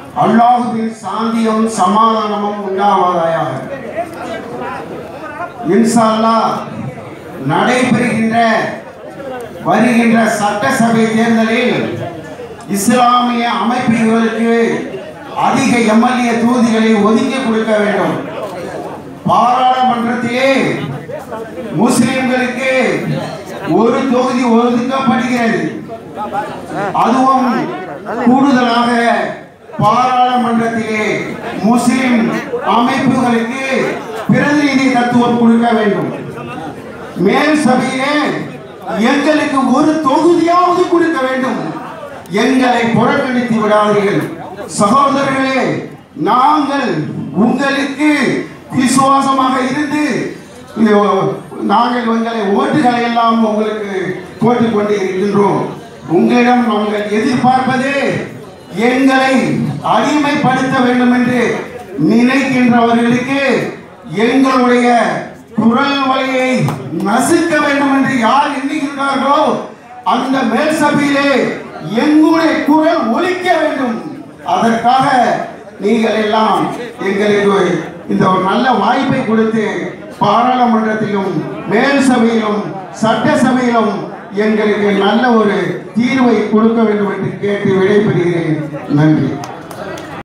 அல்லாஹுவின் சாந்தியும் சமாதானமும் உண்டாவதாக இன்ஷா அல்லாஹ் நடைபெறுகின்ற வருகின்ற சட்டசபை தேர்தலில் இஸ்லாமிய அமைப்புகளுக்கு அதிக எம்எல்ஏ தொகுதிகளை ஒதுக்கி கொடுக்க வேண்டும் பாராளுமன்றத்திலே முஸ்லிம்களுக்கு ஒரு தொகுதி ஒதுக்கப்படுகிறது அதுவும் கூடுதலாக பாராளுமன்றத்திலே முஸ்லிம் அமைப்புகளுக்கு பிரதிநிதி தத்துவம் கொடுக்க வேண்டும் மேல் சபையிலே எங்களுக்கு ஒரு தொகுதியாவது கொடுக்க வேண்டும் எங்களை புறக்கணித்து விடாதீர்கள் சகோதரர்களே நாங்கள் உங்களுக்கு விசுவாசமாக இருந்து இது நாங்கள் உங்களை ஓட்டுகளை எல்லாம் உங்களுக்கு போட்டுக் கொண்டு இருக்கின்றோம் உங்களிடம் நாங்கள் எதிர்பார்ப்பது எங்களை அடிமைப்படுத்த வேண்டும் என்று நினைக்கின்றவர்களுக்கு எங்களுடைய குரல் வலையை நசுக்க வேண்டும் என்று யார் எண்ணுகின்றார்களோ அந்த மேல் சபையிலே எங்களுடைய குரல் ஒலிக்க வேண்டும் அதற்காக நீங்கள் எல்லாம் எங்களுக்கு இந்த ஒரு நல்ல வாய்ப்பை கொடுத்து பாராளுமன்றத்திலும் மேல் சபையிலும் சட்டசபையிலும் எங்களுக்கு நல்ல ஒரு தீர்வை கொடுக்க வேண்டும் என்று கேட்டு விடைபெறுகிறேன் நன்றி